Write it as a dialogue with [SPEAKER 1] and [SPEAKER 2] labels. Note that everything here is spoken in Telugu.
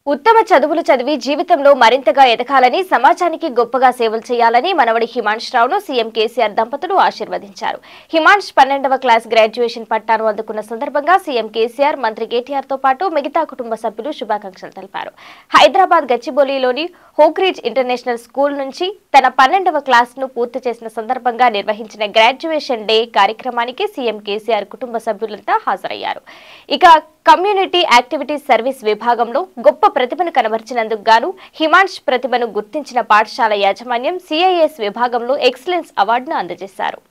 [SPEAKER 1] ఉత్తమ చదువులు చదివి జీవితంలో మరింతగా ఎదగాలని సమాజానికి గొప్పగా సేవలు చేయాలని మనవడి హిమాంష్ రావును సీఎం కేసీఆర్ దంపతులు ఆశీర్వదించారు హిమాంష్ పన్నెండవ క్లాస్ గ్రాడ్యుయేషన్ పట్టాను అందుకున్న సందర్భంగా సీఎం కేసీఆర్ మంత్రి కేటీఆర్ తో పాటు మిగతా కుటుంబ సభ్యులు శుభాకాంక్షలు తెలిపారు హైదరాబాద్ గచ్చిబౌలిలోని హోక్రీజ్ ఇంటర్నేషనల్ స్కూల్ నుంచి తన పన్నెండవ క్లాస్ ను పూర్తి చేసిన సందర్భంగా నిర్వహించిన గ్రాడ్యుయేషన్ డే కార్యక్రమానికి సీఎం కేసీఆర్ కుటుంబ సభ్యులంతా హాజరయ్యారు ఇక కమ్యూనిటీ యాక్టివిటీస్ సర్వీస్ విభాగంలో గొప్ప ప్రతిభను కనబర్చినందుకు గాను హిమాంష్ ప్రతిభను గుర్తించిన పాఠశాల యాజమాన్యం సిఐఎస్ విభాగంలో ఎక్సలెన్స్ అవార్డును అందజేశారు